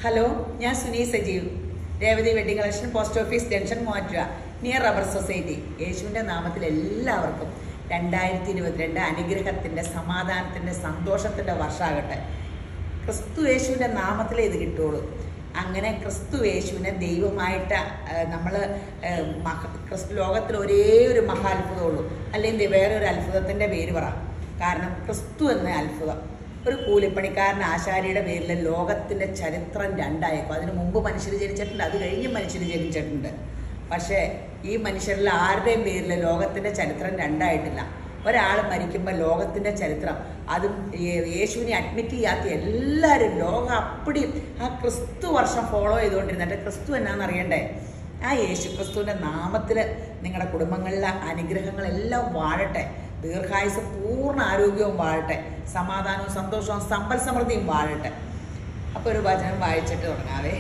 Hello ഞാൻ Suni Sajeev Revathi wedding collection post office junction Muvattupuzha near rubber society യേശുവിൻ്റെ നാമത്തിൽ എല്ലാവർക്കും രണ്ടായിരത്തി ഇരുപത്തിരണ്ട് അനുഗ്രഹത്തിൻ്റെ സമാധാനത്തിൻ്റെ സന്തോഷത്തിൻ്റെ വർഷമാകട്ടെ ക്രിസ്തു യേശുവിൻ്റെ നാമത്തിലേ ഇത് കിട്ടുള്ളൂ അങ്ങനെ ക്രിസ്തു യേശുവിനെ ദൈവമായിട്ട് നമ്മൾ ക്രിസ്തു ലോകത്തിൽ ഒരേ ഒരു മഹാത്ഭുതമുള്ളൂ അല്ലെങ്കിൽ വേറെ ഒരു അത്ഭുതത്തിൻ്റെ പേര് പറ കാരണം ക്രിസ്തു എന്ന അത്ഭുതം ഒരു കൂലിപ്പണിക്കാരൻ ആശാരിയുടെ പേരിൽ ലോകത്തിൻ്റെ ചരിത്രം രണ്ടായേക്കും അതിന് മുമ്പ് മനുഷ്യർ ജനിച്ചിട്ടുണ്ട് അത് കഴിഞ്ഞ് മനുഷ്യർ ജനിച്ചിട്ടുണ്ട് പക്ഷേ ഈ മനുഷ്യരിൽ ആരുടെയും പേരിൽ ലോകത്തിൻ്റെ ചരിത്രം രണ്ടായിട്ടില്ല ഒരാൾ മരിക്കുമ്പോൾ ലോകത്തിൻ്റെ ചരിത്രം അതും യേ- യേശുവിനെ അഡ്മിറ്റ് ചെയ്യാത്ത എല്ലാവരും ലോകം അപ്പടി ആ ക്രിസ്തു വർഷം ഫോളോ ചെയ്തുകൊണ്ടിരുന്നിട്ട് ക്രിസ്തു എന്നാന്ന് അറിയണ്ടേ ആ യേശു ക്രിസ്തുവിൻ്റെ നാമത്തിൽ നിങ്ങളുടെ കുടുംബങ്ങളിലെ അനുഗ്രഹങ്ങളെല്ലാം വാഴട്ടെ ദീർഘായുസ് പൂർണ്ണ ആരോഗ്യവും വാഴട്ടെ സമാധാനവും സന്തോഷവും സമ്പൽ സമൃദ്ധിയും വാഴട്ടെ അപ്പോൾ ഒരു വചനം വായിച്ചിട്ട് തുടങ്ങാവേ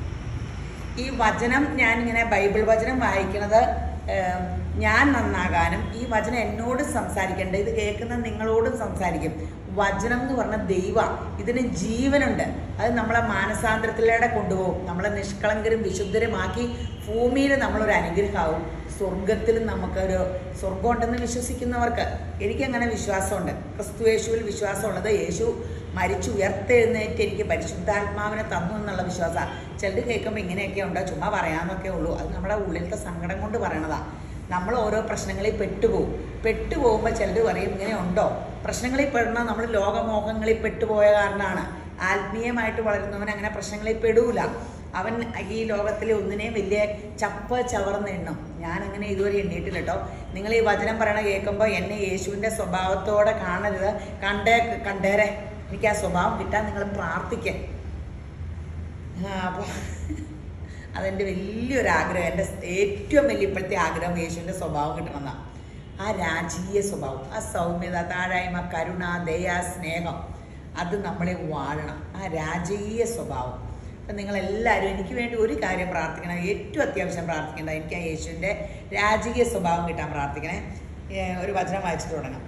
ഈ വചനം ഞാനിങ്ങനെ ബൈബിൾ വചനം വായിക്കുന്നത് ഏം, ഞാൻ നന്നാകാനും ഈ വചനം എന്നോട് സംസാരിക്കേണ്ട ഇത് കേൾക്കുന്ന നിങ്ങളോടും സംസാരിക്കും വചനം എന്ന് പറഞ്ഞ ദൈവ ഇതിന് ജീവനുണ്ട് അത് നമ്മളെ മാനസാന്തരത്തിലൂടെ കൊണ്ടുപോകും നമ്മളെ നിഷ്കളങ്കരും വിശുദ്ധരുമാക്കി ഭൂമിയിൽ നമ്മളൊരു അനുഗ്രഹമാവും സ്വർഗത്തിലും നമുക്കൊരു സ്വർഗം ഉണ്ടെന്ന് വിശ്വസിക്കുന്നവർക്ക് എനിക്കങ്ങനെ വിശ്വാസമുണ്ട് ക്രിസ്തു യേശുവിൽ വിശ്വാസമുള്ളത് യേശു മരിച്ചു ഉയർത്തെഴുന്നേറ്റ് എനിക്ക് പരിശുദ്ധാത്മാവിനെ തന്നു എന്നുള്ള വിശ്വാസമാണ് ചിലർ കേൾക്കുമ്പോൾ ഇങ്ങനെയൊക്കെ ഉണ്ടോ ചുമ്മാ പറയാമെന്നൊക്കെ ഉള്ളൂ അത് നമ്മുടെ ഉള്ളിലത്തെ സങ്കടം കൊണ്ട് പറയണതാ നമ്മൾ ഓരോ പ്രശ്നങ്ങളിൽ പെട്ടുപോകും പെട്ടുപോകുമ്പോൾ ചിലർ പറയും ഇങ്ങനെ ഉണ്ടോ പ്രശ്നങ്ങളിൽ പെടണ നമ്മൾ ലോകമോഹങ്ങളിൽ പെട്ടുപോയ കാരണമാണ് ആത്മീയമായിട്ട് വളരുന്നവൻ അങ്ങനെ പ്രശ്നങ്ങളിൽ പെടൂല അവൻ ഈ ലോകത്തിലെ ഒന്നിനെയും വലിയ ചപ്പ് ചവർന്ന് എണ്ണും ഞാൻ അങ്ങനെ ഇതുവരെ എണ്ണിയിട്ടില്ല കേട്ടോ നിങ്ങൾ ഈ വചനം പറയണ കേൾക്കുമ്പോൾ എന്നെ യേശുവിൻ്റെ സ്വഭാവത്തോടെ കാണരുത് കണ്ടേ കണ്ടേരെ എനിക്ക് ആ സ്വഭാവം കിട്ടാൻ നിങ്ങൾ പ്രാർത്ഥിക്കേ അപ്പോൾ അതെൻ്റെ വലിയൊരു ആഗ്രഹം എൻ്റെ ഏറ്റവും വലിയ ഇപ്പോഴത്തെ ആഗ്രഹം യേശുവിൻ്റെ സ്വഭാവം കിട്ടണമെന്നാണ് ആ രാജീയ സ്വഭാവം ആ സൗമ്യത താഴായ്മ കരുണ ദയ സ്നേഹം അത് നമ്മളെ വാഴണം ആ രാജീയ സ്വഭാവം അപ്പം നിങ്ങളെല്ലാവരും എനിക്ക് വേണ്ടി ഒരു കാര്യം പ്രാർത്ഥിക്കണം ഏറ്റവും അത്യാവശ്യം പ്രാർത്ഥിക്കേണ്ട എനിക്ക് ആ യേശുവിൻ്റെ രാജകീയ സ്വഭാവം കിട്ടാൻ പ്രാർത്ഥിക്കണേ ഏ, ഒരു വചനം വായിച്ചിട്ട് തുടങ്ങാം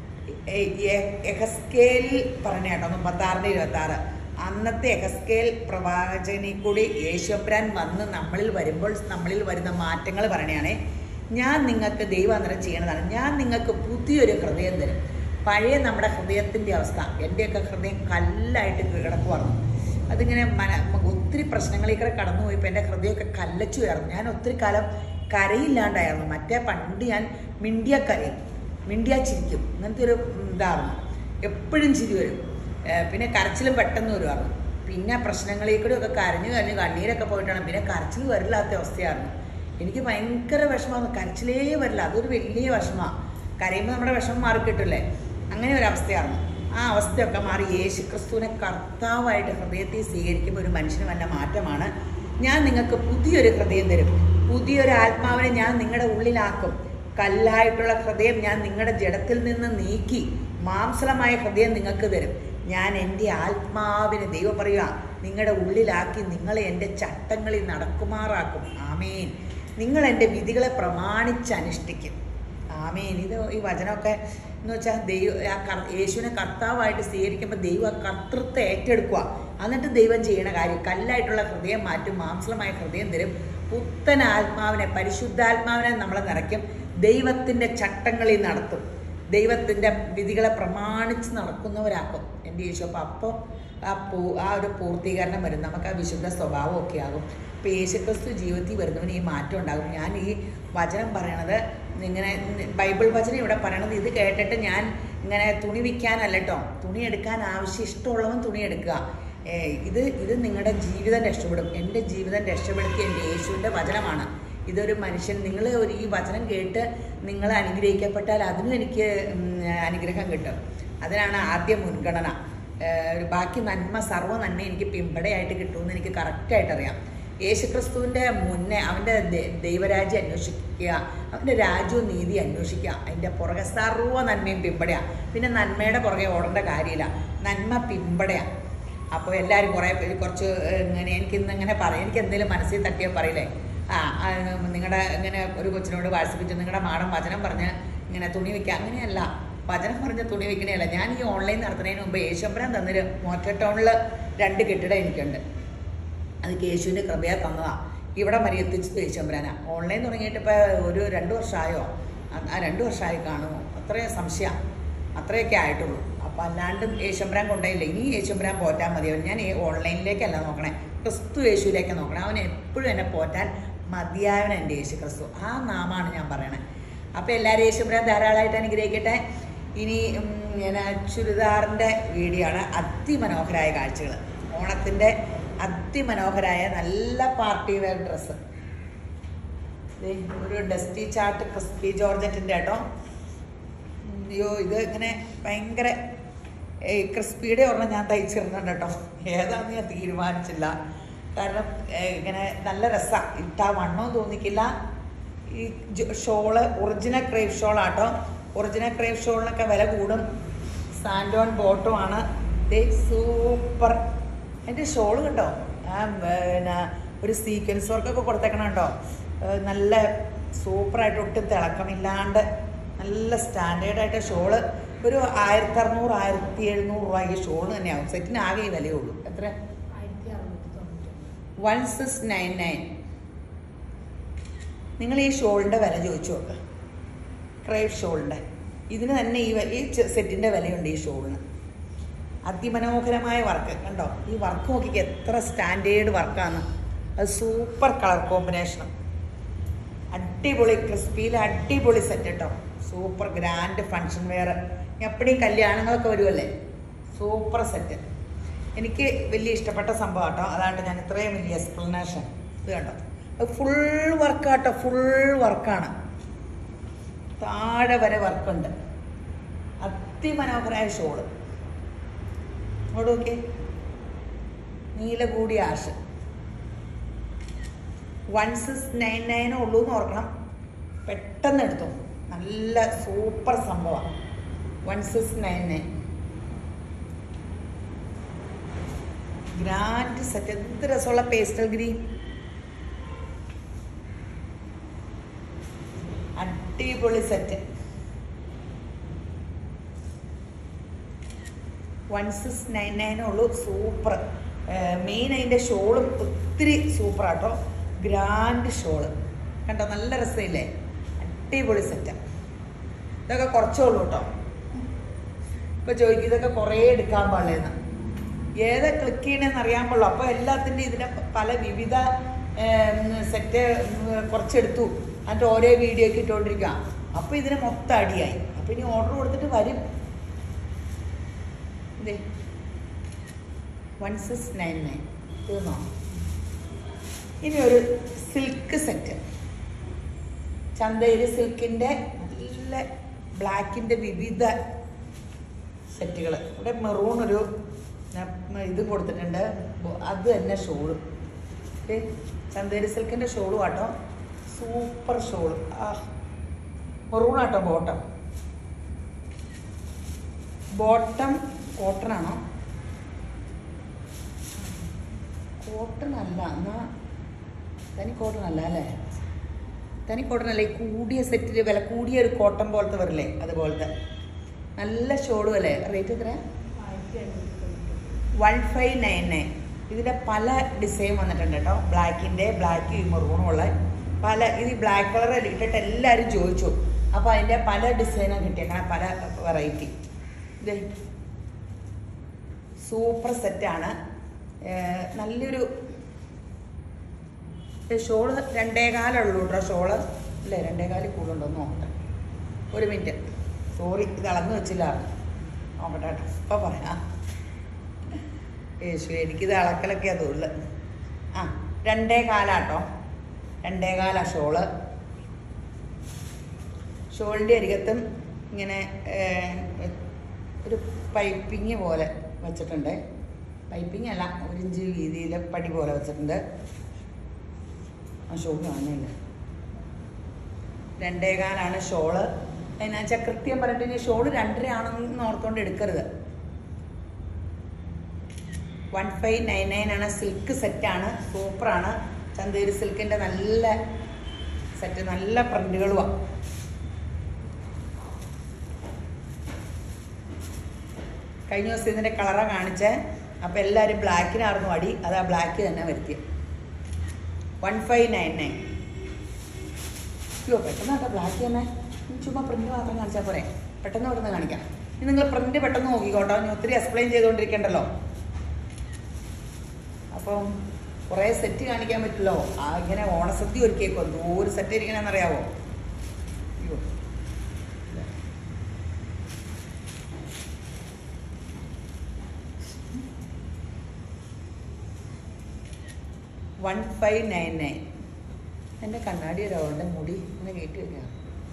എഹസ്കേൽ പറഞ്ഞ കേട്ടോ മുപ്പത്താറിൻ്റെ ഇരുപത്തി ആറ് അന്നത്തെ എഹസ്കേൽ പ്രവാചകനിൽ കൂടി യേശുപ്രാൻ വന്ന് നമ്മളിൽ വരുമ്പോൾ നമ്മളിൽ വരുന്ന മാറ്റങ്ങൾ പറയണയാണേ ഞാൻ നിങ്ങൾക്ക് ദൈവം അന്നേരം ചെയ്യണതാണ് ഞാൻ നിങ്ങൾക്ക് പുതിയൊരു ഹൃദയം തരും പഴയ നമ്മുടെ ഹൃദയത്തിൻ്റെ അവസ്ഥ എൻ്റെയൊക്കെ ഹൃദയം കല്ലായിട്ട് കിടക്കുവായിരുന്നു അതിങ്ങനെ മന ഒത്തിരി പ്രശ്നങ്ങളിൽ കൂടെ കടന്നു പോയപ്പോൾ എൻ്റെ ഹൃദയമൊക്കെ കല്ലച്ചു കയറും ഞാൻ ഒത്തിരി കാലം കരയില്ലാണ്ടായിരുന്നു മറ്റേ പണ്ട് ഞാൻ മിണ്ടിയ കരയും മിണ്ടിയ ചിരിക്കും അങ്ങനത്തെ ഒരു ഉം, ഇതായിരുന്നു എപ്പോഴും ചിരി വരും ഏർ പിന്നെ കരച്ചിലും പെട്ടെന്ന് വരുമായിരുന്നു പിന്നെ പ്രശ്നങ്ങളിൽ കൂടെ ഒക്കെ കരഞ്ഞു കരഞ്ഞ് കണ്ണീരൊക്കെ പോയിട്ടാണ് പിന്നെ കരച്ചിൽ വരില്ലാത്ത അവസ്ഥയായിരുന്നു എനിക്ക് ഭയങ്കര വിഷമമാണ് കരച്ചിലേ വരില്ല അതൊരു വലിയ വിഷമമാണ് കരയുമ്പോൾ നമ്മുടെ വിഷമം മാറിക്കിട്ടില്ലേ അങ്ങനെ ഒരു അവസ്ഥയായിരുന്നു ആ അവസ്ഥയൊക്കെ മാറി യേശു ക്രിസ്തുവിനെ കർത്താവായിട്ട് ഹൃദയത്തിൽ സ്വീകരിക്കുമ്പോൾ ഒരു മനുഷ്യന് വല്ല മാറ്റമാണ് ഞാൻ നിങ്ങൾക്ക് പുതിയൊരു ഹൃദയം തരും പുതിയൊരു ആത്മാവിനെ ഞാൻ നിങ്ങളുടെ ഉള്ളിലാക്കും കല്ലായിട്ടുള്ള ഹൃദയം ഞാൻ നിങ്ങളുടെ ജഡത്തിൽ നിന്ന് നീക്കി മാംസളമായ ഹൃദയം നിങ്ങൾക്ക് തരും ഞാൻ എൻ്റെ ആത്മാവിനെ ദൈവം പറയുക നിങ്ങളുടെ ഉള്ളിലാക്കി നിങ്ങളെ എൻ്റെ ചട്ടങ്ങളിൽ നടക്കുമാറാക്കും ആമേൻ നിങ്ങൾ എൻ്റെ വിധികളെ പ്രമാണിച്ച് അനുഷ്ഠിക്കും ആമേൻ ഇത് ഈ വചനമൊക്കെ എന്ന് വെച്ചാൽ ദൈവം ആ കർ- യേശുവിനെ കർത്താവായിട്ട് സ്വീകരിക്കുമ്പോൾ ദൈവം ആ കർത്തൃത്വം ഏറ്റെടുക്കുക എന്നിട്ട് ദൈവം ചെയ്യണ കാര്യം കല്ലായിട്ടുള്ള ഹൃദയം മാറ്റും മാംസളമായ ഹൃദയം തരും പുത്തൻ ആത്മാവിനെ പരിശുദ്ധാത്മാവിനെ നമ്മളെ നിറയ്ക്കും ദൈവത്തിൻ്റെ ചട്ടങ്ങളിൽ നടത്തും ദൈവത്തിൻ്റെ വിധികളെ പ്രമാണിച്ച് നടക്കുന്നവരാക്കും എൻ്റെ യേശു അപ്പം അപ്പോൾ ആ പൂ ആ ഒരു പൂർത്തീകരണം വരും നമുക്ക് ആ വിശുദ്ധ സ്വഭാവമൊക്കെ ആകും അപ്പോൾ യേശുക്രിസ്തു ജീവിതത്തിൽ വരുന്നവന് ഈ മാറ്റം ഉണ്ടാകും ഞാൻ ഈ വചനം പറയണത് ഇങ്ങനെ ബൈബിൾ വചനം ഇവിടെ പറയണത് ഇത് കേട്ടിട്ട് ഞാൻ ഇങ്ങനെ തുണി വിൽക്കാനല്ല കേട്ടോ തുണി എടുക്കാൻ ആവശ്യം ഇഷ്ടമുള്ളവൻ തുണി എടുക്കുക ഏ, ഇത് ഇത് നിങ്ങളുടെ ജീവിതം രക്ഷപ്പെടും എൻ്റെ ജീവിതം രക്ഷപ്പെടുത്തിയ എൻ്റെ യേശുവിൻ്റെ വചനമാണ് ഇതൊരു മനുഷ്യൻ നിങ്ങൾ ഒരു ഈ വചനം കേട്ട് നിങ്ങൾ അനുഗ്രഹിക്കപ്പെട്ടാൽ അതിനും എനിക്ക് ഉം, അനുഗ്രഹം കിട്ടും അതിനാണ് ആദ്യ മുൻഗണന ഏഹ് ഒരു ബാക്കി നന്മ സർവ്വ നന്മ എനിക്ക് പിമ്പടയായിട്ട് കിട്ടുമെന്ന് എനിക്ക് കറക്റ്റായിട്ട് അറിയാം യേശുക്രിസ്തുവിൻ്റെ മുന്നേ അവൻ്റെ ദ- ദൈവരാജ്യം അന്വേഷിക്കുക അവൻ്റെ രാജ്യവും നീതി അന്വേഷിക്കുക അതിൻ്റെ പുറകെ സർവ്വ നന്മയും പിമ്പടയാണ് പിന്നെ നന്മയുടെ പുറകെ ഓടേണ്ട കാര്യമില്ല നന്മ പിമ്പടയാണ് അപ്പോൾ എല്ലാവരും കുറേ പേര് കുറച്ച് ഇങ്ങനെ എനിക്ക് ഇന്ന് ഇങ്ങനെ പറയും എനിക്ക് എന്തെങ്കിലും മനസ്സിൽ തട്ടിയോ പറയില്ലേ ആ നിങ്ങളുടെ ഇങ്ങനെ ഒരു കൊച്ചിനോട് വാട്സപ്പിച്ച് നിങ്ങളുടെ മാഡം വചനം പറഞ്ഞ് ഇങ്ങനെ തുണി വയ്ക്കുക അങ്ങനെയല്ല വചനം പറഞ്ഞ് തുണി വയ്ക്കണേയല്ല ഞാൻ ഈ ഓൺലൈൻ നടത്തുന്നതിന് മുമ്പ് യേശമ്പരം തന്നൊരു മോറ്റ ടൗണിൽ രണ്ട് കെട്ടിടം എനിക്കുണ്ട് അത് കേശുവിൻ്റെ കൃപയാ തന്നതാ ഇവിടെ വരെ എത്തിച്ചത് യേശുമ്പരാന ഓൺലൈൻ തുടങ്ങിയിട്ട് ഇപ്പോൾ ഒരു രണ്ട് വർഷമായോ ആ- ആ രണ്ട് വർഷമായി കാണുമോ അത്രയും സംശയം അത്രയൊക്കെ ആയിട്ടുള്ളൂ അപ്പോൾ അല്ലാണ്ടും യേശുമ്പരാൻ കൊണ്ടുപോയില്ല ഇനി യേശുമ്പരാൻ പോറ്റാൻ മതിയാവും ഞാൻ ഈ ഓൺലൈനിലേക്കല്ല നോക്കണേ ക്രിസ്തു യേശുവിലേക്ക് നോക്കണേ അവൻ എപ്പോഴും എന്നെ പോറ്റാൻ മതിയായവൻ എൻ്റെ യേശു ക്രിസ്തു ആ നാമാണ് ഞാൻ പറയണേ അപ്പോൾ എല്ലാവരും യേശുമ്പരാൻ ധാരാളമായിട്ട് അനുഗ്രഹിക്കട്ടെ ഇനി ഉം, ഞാൻ ചുരിദാറിൻ്റെ വീഡിയോ ആണ് അതിമനോഹരമായ കാഴ്ചകൾ ഓണത്തിൻ്റെ അതിമനോഹരായ നല്ല പാർട്ടി വെയർ ഡ്രസ്സ് ഒരു ഡസ്റ്റി ചാർട്ട് ക്രിസ്പി ജോർജറ്റിൻ്റെ കേട്ടോ അയ്യോ ഇത് ഇങ്ങനെ ഭയങ്കര ക്രിസ്പിയുടെ ഒരെണ്ണം ഞാൻ തയ്ച്ചിരുന്നുണ്ട് കേട്ടോ ഏതാന്ന് ഞാൻ തീരുമാനിച്ചില്ല കാരണം ഏ, ഇങ്ങനെ നല്ല രസമാണ് ഇട്ടാ വണ്ണവും തോന്നിക്കില്ല ഈ ജ- ഷോള് ഒറിജിനൽ ക്രേവ് ഷോളാട്ടോ ഒറിജിനൽ ക്രേവ് ഷോളിനൊക്കെ വില കൂടും സാൻഡോൺ ബോട്ടും ആണ് ദേ സൂപ്പർ എൻ്റെ ഷോള് കണ്ടോ ആ പിന്നെ ഒരു സീക്വൻസ് വർക്കൊക്കെ കൊടുത്തേക്കണം കേട്ടോ ഏഹ് നല്ല സൂപ്പറായിട്ട് ഒട്ടും തിളക്കമില്ലാണ്ട് നല്ല സ്റ്റാൻഡേർഡായിട്ട് ഷോള് ഒരു ആയിരത്തി അറുന്നൂറ് ആയിരത്തി എഴുന്നൂറ് രൂപ ഈ ഷോള് തന്നെയാവും സെറ്റിന് ആകെ ഈ വിലയേ ഉള്ളൂ എത്ര ആയിരത്തി അറുന്നൂറ്റി തൊണ്ണൂറ്റി വൺ സിക്സ് നയൻ നയൻ നിങ്ങൾ ഈ ഷോളിൻ്റെ വില ചോദിച്ചു നോക്ക് ക്രേവ് ഷോളിൻ്റെ ഇതിന് തന്നെ ഈ വ- ഈ ചെ- സെറ്റിൻ്റെ വിലയുണ്ട് ഈ ഷോളിന് അതിമനോഹരമായ വർക്ക് കണ്ടോ ഈ വർക്ക് നോക്കിക്ക് എത്ര സ്റ്റാൻഡേർഡ് വർക്കാണ് അത് സൂപ്പർ കളർ കോമ്പിനേഷനും അടിപൊളി ക്രിസ്പിയിൽ അടിപൊളി സെറ്റ് കേട്ടോ സൂപ്പർ ഗ്രാൻഡ് ഫങ്ഷൻ വെയർ എപ്പോഴും കല്യാണങ്ങളൊക്കെ വരുമല്ലേ സൂപ്പർ സെറ്റ് എനിക്ക് വലിയ ഇഷ്ടപ്പെട്ട സംഭവം കേട്ടോ അതാണ്ട് ഞാൻ ഇത്രയും വലിയ എക്സ്പ്ലനേഷൻ ഇത് കണ്ടോ അത് ഫുൾ വർക്ക് കേട്ടോ ഫുൾ വർക്കാണ് താഴെ വരെ വർക്കുണ്ട് അതിമനോഹരമായ ഷോള് അങ്ങോട്ട് നോക്കിയേ നീല കൂടിയ ആഷ് വൺ സിക്സ് നയൻ നയനേ ഉള്ളൂ എന്ന് ഓർക്കണം പെട്ടെന്ന് എടുത്തു നല്ല സൂപ്പർ സംഭവമാണ് one six nine nine grand set എന്ത് രസമുള്ള പേസ്റ്റൽ ഗ്രീൻ അടിപൊളി സെറ്റ് വൺ സിക്സ് നയൻ നയനേ ഉള്ളൂ സൂപ്പർ മെയിൻ അതിൻ്റെ ഷോളും ഒത്തിരി സൂപ്പർ ആട്ടോ ഗ്രാൻഡ് ഷോള് കണ്ടോ നല്ല രസമില്ലേ അടിപൊളി സെറ്റാണ് ഇതൊക്കെ കുറച്ചേ ഉള്ളൂ കേട്ടോ ഇപ്പൊ ചോദിക്കും ഇതൊക്കെ കുറേ എടുക്കാൻ പാടില്ലെന്ന് ഏതാ ക്ലിക്ക് ചെയ്യണമെന്ന് അറിയാൻ പാടുള്ളൂ അപ്പോൾ എല്ലാത്തിൻ്റെ ഇതിനെ പല വിവിധ സെറ്റ് കുറച്ചെടുത്തു എന്നിട്ട് ഓരോ വീഡിയോക്ക് ഇട്ടുകൊണ്ടിരിക്കുക അപ്പോൾ ഇതിന് മൊത്തം അടിയായി അപ്പോൾ ഇനി ഓർഡർ കൊടുത്തിട്ട് വരും ഇതേ വൺ സിക്സ് നയൻ നയൻ തീർന്നോ ഇനി ഒരു സിൽക്ക് സെറ്റ് ചന്തയില് സിൽക്കിൻ്റെ നല്ല ബ്ലാക്കിൻ്റെ വിവിധ സെറ്റുകൾ ഇവിടെ മെറൂൺ ഒരു ന- ഇത് കൊടുത്തിട്ടുണ്ട് ബോ- അത് തന്നെ ഷോള് ചന്തേരി സിൽക്കിൻ്റെ ഷോളും ആട്ടോ സൂപ്പർ ഷോള് ആ മെറൂൺ ആട്ടോ ബോട്ടം ബോട്ടം കോട്ടൺ ആണോ കോട്ടൺ അല്ല എന്നാ തനി കോട്ടൺ അല്ല അല്ലേ തനി കോട്ടൺ അല്ല ഈ കൂടിയ സെറ്റിൽ വില കൂടിയ ഒരു കോട്ടൺ പോലത്തെ വരില്ലേ അതുപോലത്തെ നല്ല ഷോളും അല്ലേ റേറ്റ് എത്ര ആയിരത്തി എണ്ണൂറ്റി തൊണ്ണൂറ്റി വൺ ഫൈവ് നയൻ നയൻ ഇതിൻ്റെ പല ഡിസൈൻ വന്നിട്ടുണ്ട് കേട്ടോ ബ്ലാക്കിൻ്റെ ബ്ലാക്ക് മെറൂണും ഉള്ള പല ഇത് ബ്ലാക്ക് കളർ ഇട്ടിട്ട് എല്ലാവരും ചോദിച്ചു അപ്പോൾ അതിൻ്റെ പല ഡിസൈനാണ് കിട്ടിയേക്കണം പല വെറൈറ്റി ഇത് സൂപ്പർ സെറ്റാണ് നല്ലൊരു ഷോള് രണ്ടേകാലുള്ളൂ കേട്ടോ ഷോള് അല്ലേ രണ്ടേകാലിൽ കൂടുതലുണ്ടോ എന്ന് നോക്കട്ടെ ഒരു മിനിറ്റ് സോറി ഇത് അളന്ന് വെച്ചില്ല നോക്കട്ടെ കേട്ടോ ഇപ്പം പറയാം യേശു എനിക്കിത് അളക്കലൊക്കെയാണ് തോന്നുന്നത് ആ രണ്ടേ കാലാട്ടോ രണ്ടേ കാല ഷോള് ഷോളിൻ്റെ അരികത്തും ഇങ്ങനെ ഏർ, ഒരു പൈപ്പിങ് പോലെ വെച്ചിട്ടുണ്ട് പൈപ്പിംഗ് അല്ല ഒരു ഇഞ്ച് വീതിയിൽ പടി പോലെ വെച്ചിട്ടുണ്ട് ആ ഷോൾ കാണുന്നില്ല രണ്ടേകാലാണ് ഷോള് അതിനാ വെച്ചാൽ കൃത്യം പറഞ്ഞിട്ട് ഇനി ഷോള് രണ്ടര ആണെന്ന് ഓർത്തുകൊണ്ട് എടുക്കരുത് വൺ ഫൈവ് നയൻ നയൻ ആണ് സിൽക്ക് സെറ്റാണ് സൂപ്പറാണ് ചന്തേരി സിൽക്കിൻ്റെ നല്ല സെറ്റ് നല്ല പ്രിന്റുകളുമാണ് കഴിഞ്ഞ ദിവസം ഇതിൻ്റെ കളറാണ് കാണിച്ചേ അപ്പോൾ എല്ലാവരും ബ്ലാക്കിനായിരുന്നു അടി അത് ആ ബ്ലാക്ക് തന്നെ വരുത്തിയത് വൺ ഫൈവ് നയൻ നയൻ അയ്യോ പെട്ടെന്ന് ബ്ലാക്ക് ചെയ്യുന്നേ ചുമ്മാ പ്രിന്റ് മാത്രം കാണിച്ചാൽ പോരെ പെട്ടെന്ന് പെട്ടെന്ന് കാണിക്കാം ഇനി നിങ്ങൾ പ്രിന്റ് പെട്ടെന്ന് നോക്കിക്കോട്ടോ ഇനി ഒത്തിരി എക്സ്പ്ലെയിൻ ചെയ്തുകൊണ്ടിരിക്കണ്ടല്ലോ അപ്പം കുറേ സെറ്റ് കാണിക്കാൻ പറ്റില്ലോ ആ ഇങ്ങനെ ഓണസദ്യ ഒരുക്കിയേക്കോ എന്തോ ഒരു സെറ്റ് ഇരിക്കണമെന്നറിയാവോ അയ്യോ വൺ ഫൈവ് നയൻ നയൻ എൻ്റെ കണ്ണാടി ഒരാളുടെ മുടി ഇങ്ങനെ കയറ്റി വെക്കുക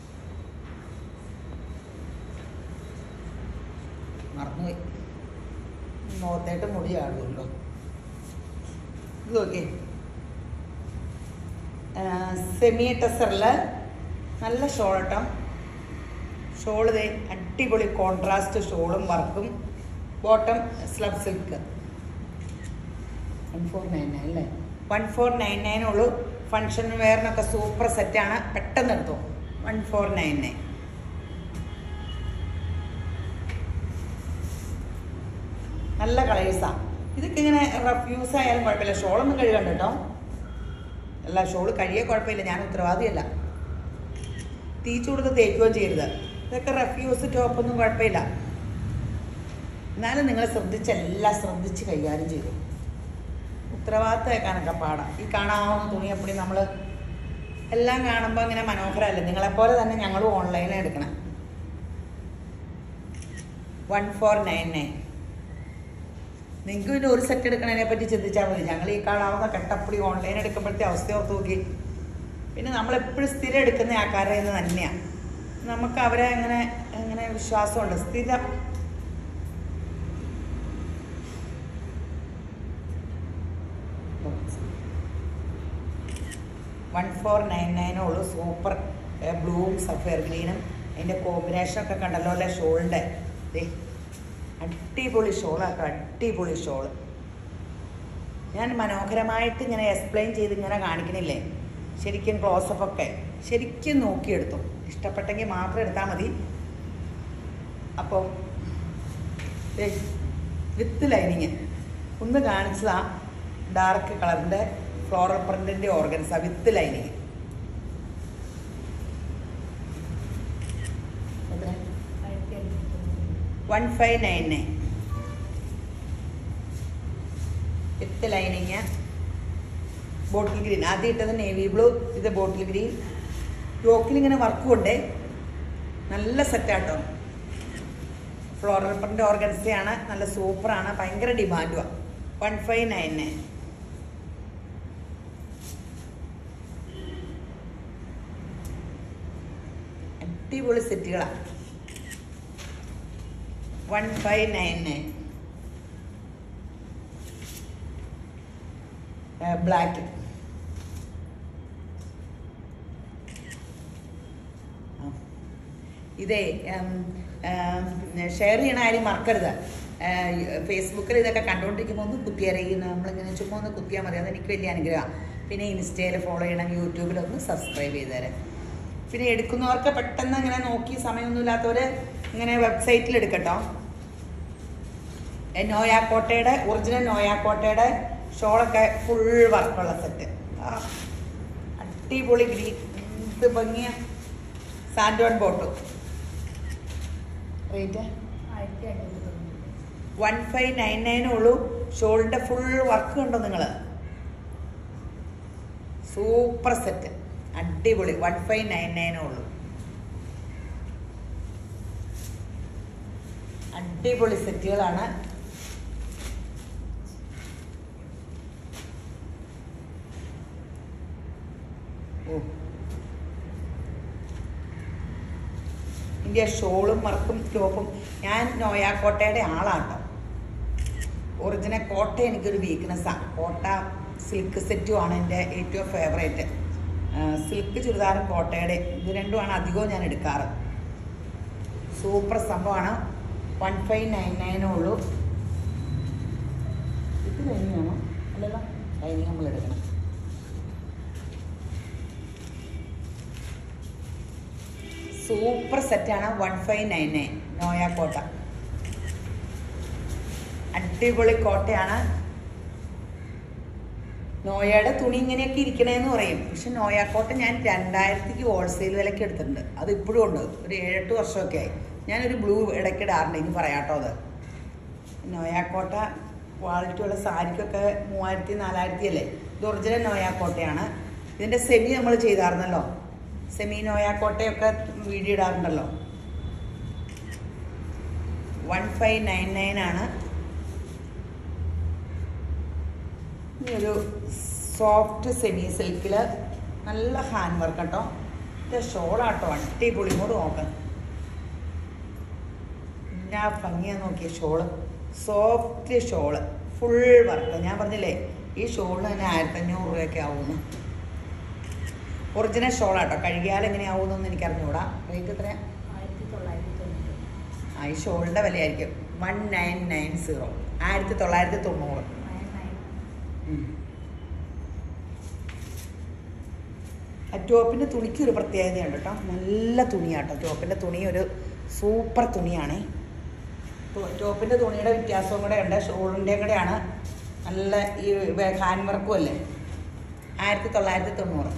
മറന്നുപോയി മുഖത്തായിട്ട് മുടി ആടുമല്ലോ ഇത് നോക്കിയേ സെമി ടെസറിൽ നല്ല ഷോൾ കേട്ടോ ഷോള് ദേ അടിപൊളി കോൺട്രാസ്റ്റ് ഷോളും വർക്കും bottom slub silk one four nine nine അല്ലേ വൺ ഫോർ നയൻ നയൻ ഉള്ളൂ ഫങ്ഷൻ വെയറിനൊക്കെ സൂപ്പർ സെറ്റാണ് പെട്ടെന്ന് എടുത്തു വൺ ഫോർ നയൻ നയൻ നല്ല കളേഴ്സാണ് ഇതൊക്കെ ഇങ്ങനെ റഫ്യൂസ് ആയാലും കുഴപ്പമില്ല ഷോളൊന്നും കഴുകണ്ട കേട്ടോ അല്ല ഷോള് കഴിയേ കുഴപ്പമില്ല ഞാൻ ഉത്തരവാദിയല്ല തീച്ചു കൊടുത്ത് തേക്കുകയും ചെയ്യരുത് ഇതൊക്കെ റഫ്യൂസ് ടോപ്പൊന്നും കുഴപ്പമില്ല എന്നാലും നിങ്ങൾ ശ്രദ്ധിച്ച് എല്ലാം ശ്രദ്ധിച്ച് കൈകാര്യം ചെയ്തു ഉത്തരവാദിത്തമൊക്കെ പാടാം ഈ കാണാവുന്ന തുണിയപ്പടി നമ്മൾ എല്ലാം കാണുമ്പോൾ ഇങ്ങനെ മനോഹരമല്ലേ നിങ്ങളെപ്പോലെ തന്നെ ഞങ്ങളും ഓൺലൈനിൽ എടുക്കണം വൺ ഫോർ നയൻ നയൻ നിങ്ങൾക്ക് പിന്നെ ഒരു സെറ്റ് എടുക്കണതിനെ പറ്റി ചിന്തിച്ചാൽ മതി ഞങ്ങൾ ഈ കാണാവുന്ന കട്ടപ്പടി ഓൺലൈൻ എടുക്കുമ്പോഴത്തെ അവസ്ഥ ഓർത്ത് നോക്കി പിന്നെ നമ്മളെപ്പോഴും സ്ഥിരം എടുക്കുന്ന ആൾക്കാരെ നിന്ന് തന്നെയാണ് നമുക്ക് അവരെ അങ്ങനെ അങ്ങനെ വിശ്വാസമുണ്ട് സ്ഥിരം വൺ ഫോർ നയൻ നയനേ ഉള്ളൂ സൂപ്പർ ബ്ലൂവും സഫയർ ഗ്രീനും അതിൻ്റെ കോമ്പിനേഷനൊക്കെ കണ്ടല്ലോ അല്ലേ ഷോളിൻ്റെ ദേ അടിപൊളി ഷോളാട്ടോ അടിപൊളി ഷോള് ഞാൻ മനോഹരമായിട്ട് ഇങ്ങനെ എക്സ്പ്ലെയിൻ ചെയ്ത് ഇങ്ങനെ കാണിക്കണില്ലേ ശരിക്കും ക്ലോസപ്പ് ഒക്കെ ശരിക്കും നോക്കിയെടുത്തു ഇഷ്ടപ്പെട്ടെങ്കിൽ മാത്രം എടുത്താൽ മതി അപ്പോൾ വിത്ത് ലൈനിങ് ഒന്ന് കാണിച്ചതാ ഡാർക്ക് കളറിൻ്റെ ഫ്ലോറൽ പ്രിൻറ്റിൻ്റെ ഓർഗൻസ വിത്ത് ലൈനിങ് ആയിരത്തി അഞ്ഞൂറ്റി തൊണ്ണൂറ്റി one five nine nine with lining bottle green ആദ്യം ഇട്ടത് നേവി ബ്ലൂ ഇത് ബോട്ടിൽ ഗ്രീൻ യോക്കിൽ ഇങ്ങനെ വർക്കും ഉണ്ട് നല്ല സെറ്റാട്ടോ ഫ്ലോറൽ പ്രിൻ്റ് ഓർഗൻസയാണ് നല്ല സൂപ്പറാണ് ഭയങ്കര ഡിമാൻഡുമാണ് വൺ ഫൈവ് നയൻ നയൻ അടിപൊളി സെറ്റുകളാണ് one five nine nine black ഇതേ ഷെയർ ചെയ്യണ കാര്യം മറക്കരുത് ഫേസ്ബുക്കിൽ ഇതൊക്കെ കണ്ടുകൊണ്ടിരിക്കുമ്പോൾ ഒന്ന് കുത്തിയറിയുന്ന നമ്മളിങ്ങനെ ചുമ്മാ ഒന്ന് കുത്തിയാൽ മതി അതെനിക്ക് വലിയ അനുഗ്രഹമാണ് പിന്നെ ഇൻസ്റ്റയിൽ ഫോളോ ചെയ്യണം യൂട്യൂബിലൊന്ന് സബ്സ്ക്രൈബ് ചെയ്ത് തരാം പിന്നെ എടുക്കുന്നവർക്ക് പെട്ടെന്ന് ഇങ്ങനെ നോക്കി സമയമൊന്നുമില്ലാത്തവർ ഇങ്ങനെ വെബ്സൈറ്റിൽ എടുക്കട്ടോ ഏ, നോയാക്കോട്ടയുടെ ഒറിജിനൽ നോയാക്കോട്ടയുടെ ഷോളൊക്കെ ഫുൾ വർക്കുള്ള സെറ്റ് അടിപൊളി ഗ്രീൻ എന്ത് ഭംഗിയ സാൻഡോൺ ബോട്ടു റേറ്റ് ആയിരത്തി അഞ്ഞൂറ്റി തൊണ്ണൂറ്റി വൺ ഫൈവ് നയൻ നയനേ ഉള്ളൂ ഷോളിൻ്റെ ഫുൾ വർക്ക് കണ്ടോ നിങ്ങൾ സൂപ്പർ സെറ്റ് അടിപൊളി വൺ ഫൈവ് നയൻ നയനേ ഉള്ളൂ അടിപൊളി സെറ്റുകളാണ് ഓ ഇന്ത്യ ഷോളും വർക്കും ടോപ്പും ഞാൻ നോയാക്കോട്ടയുടെ ആളാട്ടോ ഒറിജിനൽ കോട്ട എനിക്കൊരു വീക്ക്നെസ്സാണ് കോട്ട സിൽക്ക് സെറ്റുമാണ് എൻ്റെ ഏറ്റവും ഫേവറേറ്റ് സിൽക്ക് ചുരിദാറും കോട്ടയുടെ ഇത് രണ്ടുമാണ് അധികവും ഞാൻ എടുക്കാറ് സൂപ്പർ സംഭവമാണ് വൺ ഫൈവ് നയൻ നയനേ ഉള്ളൂ ഇത് ലൈനിങ്ങാണോ അല്ലല്ലോ ലൈനിങ് നമ്മൾ എടുക്കണം സൂപ്പർ സെറ്റാണ് വൺ ഫൈവ് നയൻ നയൻ നോയ കോട്ട അടിപൊളി കോട്ടയാണ് നോയയുടെ തുണി ഇങ്ങനെയൊക്കെ ഇരിക്കണേന്ന് പറയും പക്ഷെ നോയാക്കോട്ട ഞാൻ രണ്ടായിരത്തിക്ക് ഹോൾസെയിൽ വിലക്ക് എടുത്തിട്ടുണ്ട് അത് ഇപ്പോഴും ഉണ്ട് ഒരു ഏഴെട്ട് വർഷമൊക്കെ ആയി ഞാനൊരു ബ്ലൂ ഇടയ്ക്ക് ഇടാറുണ്ട് ഇനി പറയാട്ടോ അത് നോയാക്കോട്ട ക്വാളിറ്റി ഉള്ള സാരിക്കൊക്കെ മൂവായിരത്തി നാലായിരത്തി അല്ലേ ഇത് ഒറിജിനൽ നോയാക്കോട്ടയാണ് ഇതിൻ്റെ സെമി നമ്മൾ ചെയ്തായിരുന്നല്ലോ സെമി നോയാക്കോട്ടയൊക്കെ വീഡിയോ ഇടാറുണ്ടല്ലോ വൺ ഫൈവ് നയൻ നയൻ ആണ് ഇനി ഒരു സോഫ്റ്റ് സെമി സിൽക്കിൽ നല്ല ഹാൻഡ് വർക്ക് കേട്ടോ ഇത് ഷോളാട്ടോ അടിപൊളി ഇങ്ങോട്ട് നോക്കണം എന്നാ ഭംഗിയാ നോക്കിയ shawl soft shawl full work ഞാൻ പറഞ്ഞില്ലേ ഈ ഷോളിന് തന്നെ ആയിരത്തഞ്ഞൂറ് രൂപയൊക്കെ ആവുന്നു ഒറിജിനൽ ഷോളാട്ടോ കഴുകിയാൽ എങ്ങനെയാവുമെന്നൊന്നും എനിക്ക് അറിഞ്ഞുകൂടാ റേറ്റ് എത്രയാ ആയിരത്തി തൊള്ളായിരത്തി തൊണ്ണൂറ് ആ ഈ ഷോളിൻ്റെ വിലയായിരിക്കും വൺ നയൻ നയൻ സീറോ ആയിരത്തി തൊള്ളായിരത്തി തൊണ്ണൂറ് നയൻ നയൻ ഉം. ആ ടോപ്പിൻ്റെ തുണിക്ക് ഒരു പ്രത്യേകതയുണ്ട് കേട്ടോ നല്ല തുണിയാട്ടോ ടോപ്പിൻ്റെ തുണി ഒരു സൂപ്പർ തുണിയാണേ ടോ- ടോപ്പിൻ്റെ തുണിയുടെ വ്യത്യാസവും കൂടെ ഉണ്ട് ഷോളിൻ്റെയും കൂടെയാണ് നല്ല ഈ ഹാൻഡ് വർക്കും അല്ലേ ആയിരത്തി തൊള്ളായിരത്തി തൊണ്ണൂറ്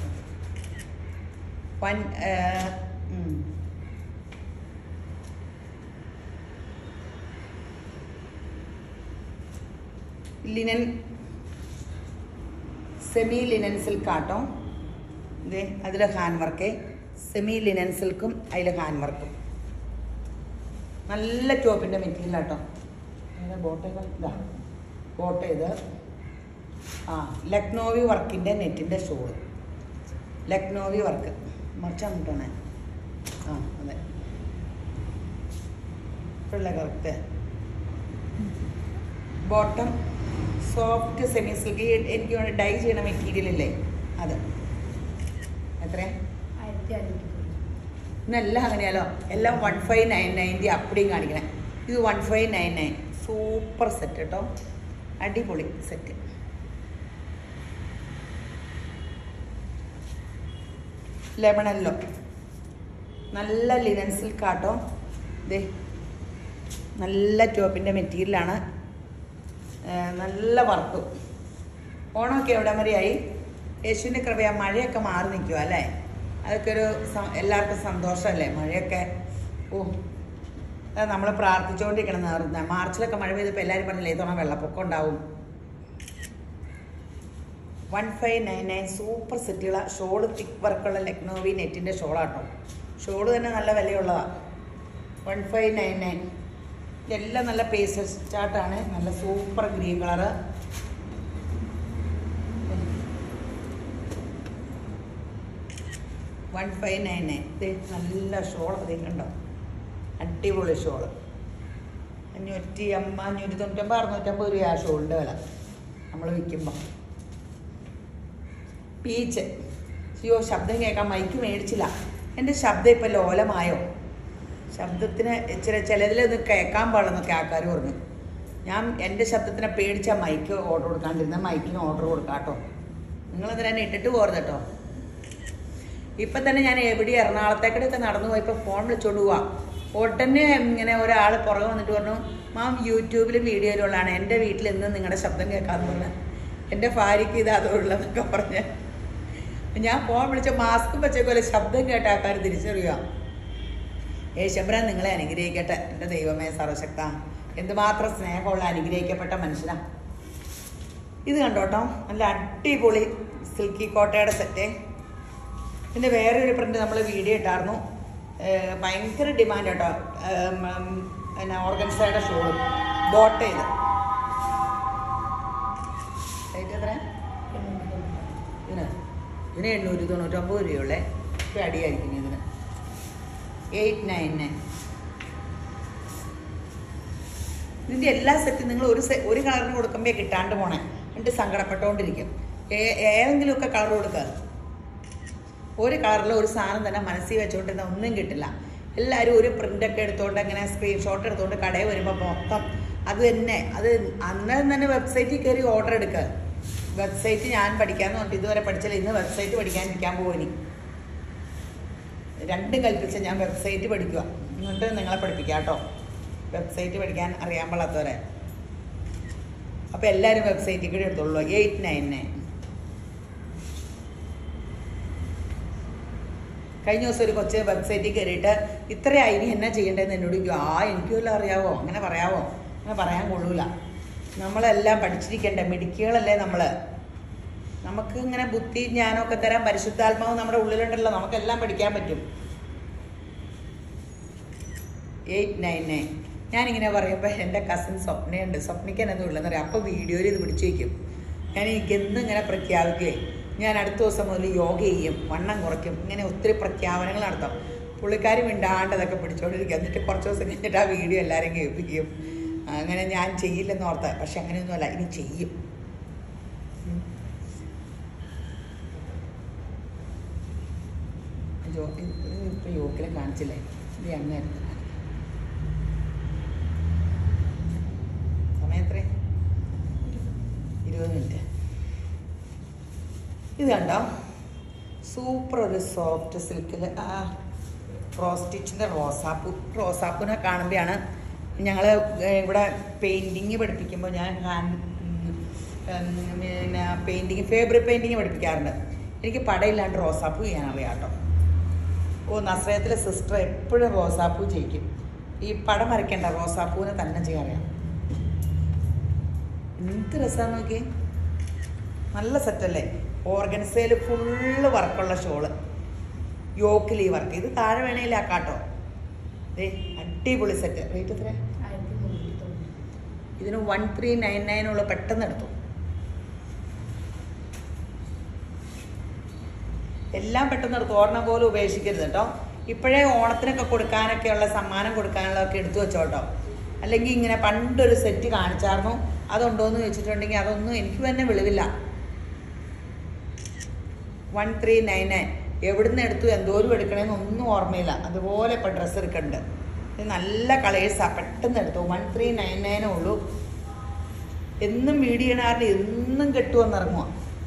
വൻ ഏഹ്, ഉം. ലിനൻ സെമി ലിനൻ സിൽക്ക് ആട്ടോ ഇതേ അതിൽ ഹാൻഡ് വർക്ക് സെമി ലിനൻ സിൽക്കും അതിൽ ഹാൻഡ് വർക്കും നല്ല ടോപ്പിൻ്റെ മെറ്റീരിയൽ ആട്ടോ ഏതാ ബോട്ട ഏതാ? ഇതാ ബോട്ട ഇത് ആ ലക്നോവി വർക്കിൻ്റെ നെറ്റിൻ്റെ ഷോള് ലക്നോവി വർക്ക് മറിച്ചാണ് കിട്ടണേ ആ അതെ ഇപ്പോഴല്ലേ correct bottom soft semi silk എനിക്ക് വേണ്ടി ഡൈ ചെയ്യണ മെറ്റീരിയൽ ഇല്ലേ അത് എത്രയാ ആയിരത്തി അഞ്ഞൂറ്റി തൊണ്ണൂറ് ഇന്നെല്ലാം അങ്ങനെയാലോ എല്ലാം വൺ ഫൈവ് നയൻ നയൻറ്റി അപ്പടിയും കാണിക്കണേ ഇത് one five nine nine super set കേട്ടോ അടിപൊളി സെറ്റ് ലെമണല്ലോ നല്ല ലിനൻ സിൽക്ക് ആട്ടോ ദേ നല്ല ടോപ്പിൻ്റെ മെറ്റീരിയലാണ് നല്ല വർക്കും ഓണമൊക്കെ എവിടെ വരെയായി യേശുവിൻ്റെ കൃപയാ മഴയൊക്കെ മാറി നിൽക്കുക അല്ലേ അതൊക്കെ ഒരു സ- എല്ലാവർക്കും സന്തോഷമല്ലേ മഴയൊക്കെ ഓ നമ്മൾ പ്രാർത്ഥിച്ചുകൊണ്ടിരിക്കണം നേർന്ന മാർച്ചിലൊക്കെ മഴ പെയ്തപ്പോൾ എല്ലാവരും പറഞ്ഞില്ലേ ഇത്തവണ വെള്ളപ്പൊക്കം ഉണ്ടാവും one five nine nine super സെറ്റുള്ള ഷോള് തിക്ക് വർക്കുള്ള ലക്നോവി നെറ്റിൻ്റെ ഷോളാട്ടോ ഷോള് തന്നെ നല്ല വിലയുള്ളതാണ് വൺ ഫൈവ് നയൻ നയൻ ഇതെല്ലാം നല്ല പേസ്റ്റൽ സ്റ്റാർട്ടാണ് നല്ല super green colour one five nine nine നല്ല ഷോൾ അതേ കണ്ടോ അടിപൊളി ഷോള് അഞ്ഞൂറ്റി അമ്പ അഞ്ഞൂറ്റി തൊണ്ണൂറ്റമ്പത് അറുന്നൂറ്റമ്പത് രൂപ ആ ഷോളിൻ്റെ വില നമ്മൾ വിൽക്കുമ്പോൾ പീച്ച് അയ്യോ ശബ്ദം കേൾക്കാൻ മൈക്ക് മേടിച്ചില്ല എൻ്റെ ശബ്ദം ഇപ്പം ലോലമായോ ശബ്ദത്തിന് ഇച്ചിരി ചിലതിലത് കേൾക്കാൻ പാടില്ലെന്നൊക്കെ ആൾക്കാർ പറഞ്ഞു ഞാൻ എൻ്റെ ശബ്ദത്തിനെ പേടിച്ച മൈക്ക് ഓർഡർ കൊടുക്കാണ്ടിരുന്ന മൈക്കിന് ഓർഡർ കൊടുക്കാം കേട്ടോ നിങ്ങളതിനെ എന്നെ ഇട്ടിട്ട് പോരുത് കേട്ടോ ഇപ്പം തന്നെ ഞാൻ എവിടെ എറണാകുളത്തേക്കടൊക്കെ നടന്നു പോയപ്പോൾ ഫോൺ വിളിച്ചോണ്ട് പോവാ ഉടനെ ഇങ്ങനെ ഒരാൾ പുറകെ വന്നിട്ട് പറഞ്ഞു മാം യൂട്യൂബിലും വീഡിയോയിലുള്ളതാണ് എൻ്റെ വീട്ടിൽ ഇന്ന് നിങ്ങളുടെ ശബ്ദം കേൾക്കാമെന്ന് പറഞ്ഞു എൻ്റെ ഭാര്യയ്ക്ക് ഇത് അതുള്ളതൊക്കെ പറഞ്ഞ് ഞാൻ ഫോൺ വിളിച്ച മാസ്ക് വെച്ചേക്കോലെ ശബ്ദം കേട്ട ആൾക്കാർ തിരിച്ചറിയുക യേശബ്രാൻ നിങ്ങളെ അനുഗ്രഹിക്കട്ടെ എൻ്റെ ദൈവമേ സർവശക്ത എന്തുമാത്രം സ്നേഹമുള്ള അനുഗ്രഹിക്കപ്പെട്ട മനുഷ്യനാ ഇത് കണ്ടോട്ടോ നല്ല അടിപൊളി സിൽക്കി കോട്ടയുടെ സെറ്റ് പിന്നെ വേറെ ഒരു പ്രിന്റ് നമ്മൾ വീഡിയോ ഇട്ടായിരുന്നു ഏഹ് ഭയങ്കര ഡിമാൻഡ് കേട്ടോ ഏഹ് ഉം, പിന്നെ ഓർഗൻസയുടെ ഷോളും ബോട്ട് ചെയ്ത് റേറ്റ് എത്ര എണ്ണൂറ്റി തൊണ്ണൂറ് ഇതിന് ഇതിന് എണ്ണൂറ്റി തൊണ്ണൂറ്റൊമ്പത് രൂപയുള്ളേ ഇപ്പം അടിയായിരിക്കും ഇതിന് എയ്റ്റ് നയൻ നയൻ ഇതിൻ്റെ എല്ലാ സെറ്റും നിങ്ങൾ ഒരു സെ ഒരു കളറിന് കൊടുക്കുമ്പോൾ കിട്ടാണ്ട് പോണേ എന്നിട്ട് സങ്കടപ്പെട്ടുകൊണ്ടിരിക്കും ഏ- ഏതെങ്കിലുമൊക്കെ കളർ കൊടുക്കുക ഒരു കളറിൽ ഒരു സാധനം തന്നെ മനസ്സിൽ വെച്ചുകൊണ്ടിരുന്ന ഒന്നും കിട്ടില്ല എല്ലാവരും ഒരു പ്രിൻ്റൊക്കെ എടുത്തുകൊണ്ട് അങ്ങനെ സ്ക്രീൻഷോട്ട് എടുത്തുകൊണ്ട് കടയിൽ വരുമ്പോൾ മൊത്തം അത് തന്നെ അത് അന്നേരം തന്നെ വെബ്സൈറ്റിൽ കയറി ഓർഡർ എടുക്കുക വെബ്സൈറ്റ് ഞാൻ പഠിക്കാമെന്ന് പറഞ്ഞിട്ട് ഇതുവരെ പഠിച്ചില്ല ഇന്ന് വെബ്സൈറ്റ് പഠിക്കാനിരിക്കാൻ പോകും രണ്ടും കൽപ്പിച്ച് ഞാൻ വെബ്സൈറ്റ് പഠിക്കുക എന്നിട്ട് നിങ്ങളെ പഠിപ്പിക്കാം കേട്ടോ വെബ്സൈറ്റ് പഠിക്കാൻ അറിയാൻ പാടാത്തവരെ അപ്പോൾ എല്ലാവരും വെബ്സൈറ്റിൽ കൂടി എടുത്തോളൂ എയ്റ്റ് നയൻ നയൻ കഴിഞ്ഞ ദിവസം ഒരു കൊച്ചു വെബ്സൈറ്റിൽ കയറിയിട്ട് ഇത്രയായി ഇനി എന്നാ ചെയ്യേണ്ടതെന്ന് എന്നോട് ചോദിക്കും ആ എനിക്ക് വല്ലതും അറിയാവോ അങ്ങനെ പറയാവോ അങ്ങനെ പറയാൻ കൊള്ളൂല നമ്മളെല്ലാം പഠിച്ചിരിക്കണ്ടേ മിടുക്കികളല്ലേ നമ്മൾ നമുക്ക് ഇങ്ങനെ ബുദ്ധി ജ്ഞാനമൊക്കെ തരാൻ പരിശുദ്ധാത്മാവ് നമ്മുടെ ഉള്ളിലുണ്ടല്ലോ നമുക്കെല്ലാം പഠിക്കാൻ പറ്റും എയ്റ്റ് നയൻ നയൻ ഞാനിങ്ങനെ പറയുമ്പോൾ എൻ്റെ കസിൻ സ്വപ്നയുണ്ട് സ്വപ്നയ്ക്ക് എന്നത് ഉള്ളതെന്ന് പറയാം അപ്പോൾ വീഡിയോയിൽ ഇത് പിടിച്ചു വയ്ക്കും ഞാൻ എനിക്ക് എന്നും ഇങ്ങനെ പ്രഖ്യാപിക്കുകയെ ഞാൻ അടുത്ത ദിവസം മുതൽ യോഗ ചെയ്യും വണ്ണം കുറയ്ക്കും ഇങ്ങനെ ഒത്തിരി പ്രഖ്യാപനങ്ങൾ നടത്തും പുള്ളിക്കാരി മിണ്ടാണ്ട് അതൊക്കെ പിടിച്ചോണ്ടിരിക്കും എന്നിട്ട് കുറച്ച് ദിവസം കഴിഞ്ഞിട്ട് ആ വീഡിയോ എല്ലാവരും കേൾപ്പിക്കും അങ്ങനെ ഞാൻ ചെയ്യില്ലെന്ന് ഓർത്ത് പക്ഷെ അങ്ങനെയൊന്നുമല്ല ഇനി ചെയ്യും ഉം. ജോ ഇപ്പൊ യോക്കിലെ കാണിച്ചില്ലേ ഇത് അങ്ങനെ സമയം എത്രേ ഇരുപത് മിനിറ്റ് ഇത് കണ്ടോ സൂപ്പർ ഒരു സോഫ്റ്റ് സിൽക്കിൽ ആ ക്രോസ് സ്റ്റിച്ചിൻ്റെ റോസാപ്പൂ റോസാപ്പൂനെ കാണുമ്പോഴാണ് ഞങ്ങൾ ഇവിടെ പെയിൻറ്റിങ് പഠിപ്പിക്കുമ്പോൾ ഞാൻ ഹാൻഡ് പിന്നെ പെയിൻറ്റിങ് ഫേബ്രിക് പെയിൻറ്റിങ് പഠിപ്പിക്കാറുണ്ട് എനിക്ക് പടയില്ലാണ്ട് റോസാപ്പൂ ചെയ്യാൻ അറിയാം കേട്ടോ ഓ നസ്രയത്തിലെ സിസ്റ്റർ എപ്പോഴും റോസാപ്പൂ ചെയ്യിക്കും ഈ പടം വരയ്ക്കേണ്ട റോസാപ്പൂവിനെ തന്നെ ചെയ്യാറിയാം എന്ത് രസമാണ് നോക്കി നല്ല സെറ്റല്ലേ ഓർഗൻസയിൽ ഫുള്ള് വർക്കുള്ള ഷോള് യോക്കിൽ ഈ വർക്ക് ഇത് താഴെ വേണേലും ആക്കാട്ടോ ദേ അടിപൊളി സെറ്റ് റേറ്റ് എത്ര ആയിരത്തി മുന്നൂറ്റി തൊണ്ണൂറ് ഇതിന് വൺ ത്രീ നയൻ നയൻ ഉള്ള പെട്ടെന്ന് എടുത്തു എല്ലാം പെട്ടെന്ന് എടുത്തു ഓർണം പോലും ഉപേക്ഷിക്കരുത് കേട്ടോ ഇപ്പോഴേ ഓണത്തിനൊക്കെ കൊടുക്കാനൊക്കെയുള്ള സമ്മാനം കൊടുക്കാനുള്ളതൊക്കെ എടുത്തു വെച്ചോ കേട്ടോ അല്ലെങ്കിൽ ഇങ്ങനെ പണ്ടൊരു സെറ്റ് കാണിച്ചായിരുന്നു അതുണ്ടോയെന്ന് ചോദിച്ചിട്ടുണ്ടെങ്കിൽ അതൊന്നും എനിക്ക് തന്നെ വെളിവില്ല വൺ ത്രീ നയൻ നയൻ എവിടുന്ന് എടുത്തു എന്തോരം എടുക്കണമെന്ന് ഒന്നും ഓർമ്മയില്ല അതുപോലെ ഇപ്പം ഡ്രസ്സ് എടുക്കുന്നുണ്ട് ഇത് നല്ല കളേഴ്സാണ് പെട്ടെന്ന് എടുത്തു വൺ ത്രീ നയൻ നയനേ ഉള്ളൂ എന്നും വീഡിയോ ഇടാറില്ല എന്നും കെട്ടുവന്നിറങ്ങുക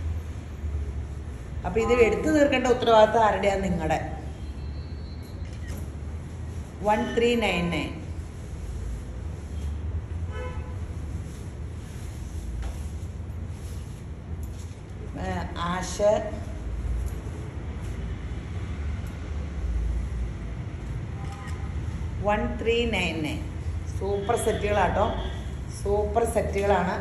അപ്പം ഇത് എടുത്തു തീർക്കേണ്ട ഉത്തരവാദിത്തം ആരുടെയാണ് നിങ്ങളുടെ one three nine nine ash one three nine nine super സെറ്റുകളാട്ടോ സൂപ്പർ സെറ്റുകളാണ്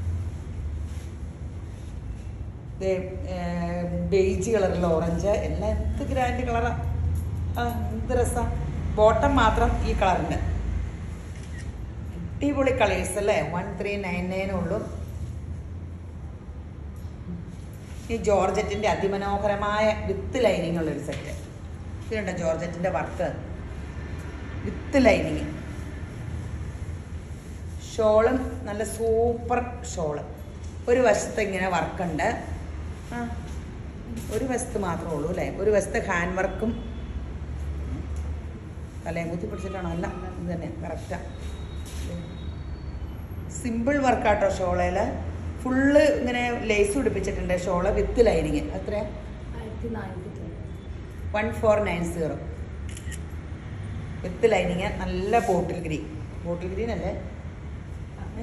ബേജ് കളറിലുള്ള ഓറഞ്ച് എല്ലാം എന്ത് ഗ്രാൻഡ് കളറാ ആ എന്ത് രസം ബോട്ടം മാത്രം ഈ കളറിൻ്റെ അടിപൊളി കളേഴ്സ് അല്ലേ വൺ ത്രീ നയൻ നയൻ ഉള്ളൂ ഈ ജോർജറ്റിൻ്റെ അതിമനോഹരമായ വിത്ത് ലൈനിങ് ഉള്ളൊരു സെറ്റ് ഇതുണ്ട് ജോർജറ്റിൻ്റെ വർക്ക് വിത്ത് ലൈനിങ് ഷോളും നല്ല സൂപ്പർ ഷോള് ഒരു വശത്ത് ഇങ്ങനെ വർക്കുണ്ട് ആ ഒരു വശത്ത് മാത്രമേ ഉള്ളൂ അല്ലേ ഒരു വശത്ത് ഹാൻഡ് വർക്കും തലയും കുത്തി പിടിച്ചിട്ടാണോ അല്ല ഇത് തന്നെ കറക്റ്റാ സിമ്പിൾ വർക്കാട്ടോ ഷോളയിൽ ഫുള്ള് ഇങ്ങനെ ലേസ് പിടിപ്പിച്ചിട്ടുണ്ട് ഷോള് വിത്ത് ലൈനിങ് എത്രയാ ആയിരത്തി നാനൂറ്റി തൊണ്ണൂറ് one four nine zero with lining നല്ല ബോട്ടിൽ ഗ്രീൻ ബോട്ടിൽ ഗ്രീൻ അല്ലേ ഏ?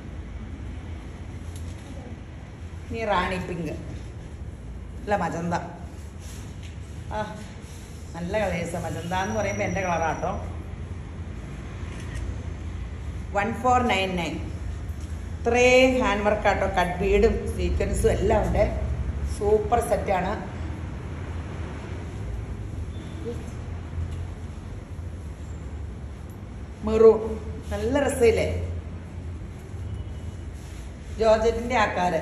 ഇനി റാണി പിങ്ക് അല്ല മജന്ത ആ നല്ല കളേഴ്സ് മജന്ത എന്ന് പറയുമ്പോൾ എൻ്റെ കളറാട്ടോ വൺ ഫോർ നയൻ നയൻ ഇത്രയും ഹാൻഡ് വർക്കാട്ടോ കട്ട് ബീഡും സീക്വൻസും എല്ലാം ഉണ്ട് സൂപ്പർ സെറ്റാണ് മെറൂൺ നല്ല രസമില്ലേ ജോർജറ്റിന്റെ ആക്കാര്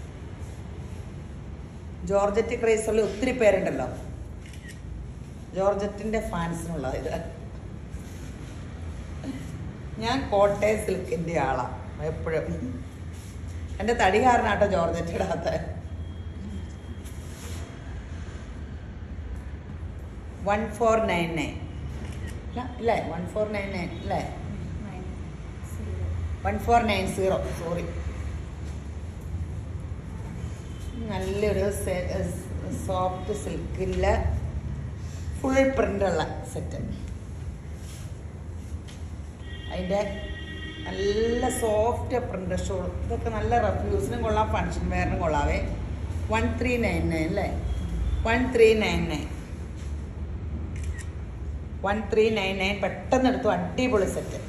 ജോർജറ്റ് ക്രൈസുള്ള ഒത്തിരി പേരുണ്ടല്ലോ ജോർജറ്റിന്റെ ഫാൻസിനുള്ള ഇത് ഞാൻ കോട്ടയം സിൽക്കിന്റെ ആളാ എപ്പോഴും എൻ്റെ തടി കാരണാട്ടോ ജോർജറ്റ് ഇടാത്ത വൺ ഫോർ നയൻ നയൻ ഇല്ലേ വൺ ഫോർ നയൻ നയൻ അല്ലേ nine zero one four nine zero sorry നല്ലൊരു സോഫ്റ്റ് സിൽക്കില് ഫുൾ പ്രിൻ്റുള്ള സെറ്റ് അതിൻ്റെ നല്ല സോഫ്റ്റ് പ്രിൻ്റ് ഷോൾ ഇതൊക്കെ നല്ല റെഫ്യൂസിനും കൊള്ളാം ഫങ്ഷൻ വെയറിനും കൊള്ളാവേ വൺ ത്രീ നയൻ നയൻ അല്ലേ one three nine nine one three nine nine പെട്ടെന്ന് എടുത്തു അടിപൊളി സെറ്റ്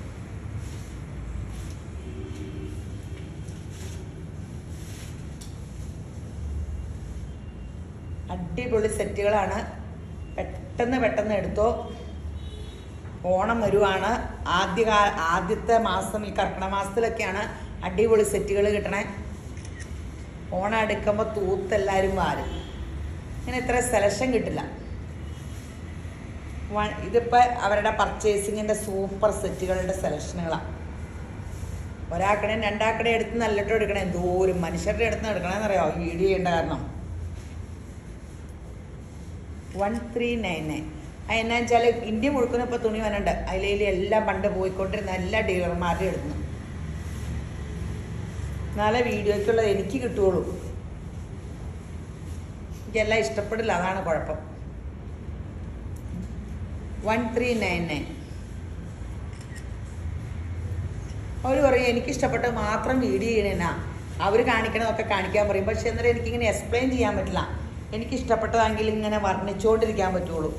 അടിപൊളി സെറ്റുകളാണ് പെട്ടെന്ന് പെട്ടെന്ന് എടുത്തോ ഓണം വരുവാണ് ആദ്യ കാ- ആദ്യത്തെ മാസം ഈ കർക്കിടക മാസത്തിലൊക്കെയാണ് അടിപൊളി സെറ്റുകൾ കിട്ടണേ ഓണം എടുക്കുമ്പോൾ തൂത്തെല്ലാവരും വാരും ഇങ്ങനെ ഇത്ര സെലക്ഷൻ കിട്ടില്ല വൺ- ഇതിപ്പോൾ അവരുടെ പർച്ചേസിങ്ങിൻ്റെ സൂപ്പർ സെറ്റുകളുടെ സെലക്ഷനുകളാണ് ഒരാക്കടെ രണ്ടാക്കടെ എടുത്ത് നല്ലിട്ട് എടുക്കണേ എന്തോരം മനുഷ്യരുടെ അടുത്ത് എടുക്കണമെന്നറിയോ വീഡിയോ ചെയ്യേണ്ട കാരണം വൺ ത്രീ നയൻ നയൻ എന്നാ വെച്ചാൽ ഇന്ത്യ മുഴുക്കുന്ന ഇപ്പോൾ തുണി വന്നുണ്ട് അതിലേലും എല്ലാം പണ്ട് പോയിക്കൊണ്ടിരുന്ന എല്ലാ ഡീലർമാരുടെ എടുക്കുന്നു നാളെ വീഡിയോയ്ക്കുള്ളത് എനിക്ക് കിട്ടുകയുള്ളൂ എനിക്കെല്ലാം ഇഷ്ടപ്പെടില്ല അതാണ് കുഴപ്പം വൺ ത്രീ നയൻ നയൻ അവർ പറയും എനിക്ക് ഇഷ്ടപ്പെട്ടത് മാത്രം വീഡിയോ ചെയ്യണേനാ അവർ കാണിക്കണതൊക്കെ കാണിക്കാൻ പറയും പക്ഷെ എന്നാലും എനിക്കിങ്ങനെ എക്സ്പ്ലെയിൻ ചെയ്യാൻ പറ്റില്ല എനിക്ക് ഇഷ്ടപ്പെട്ടതാണെങ്കിൽ ഇങ്ങനെ വർണ്ണിച്ചുകൊണ്ടിരിക്കാൻ പറ്റുള്ളൂ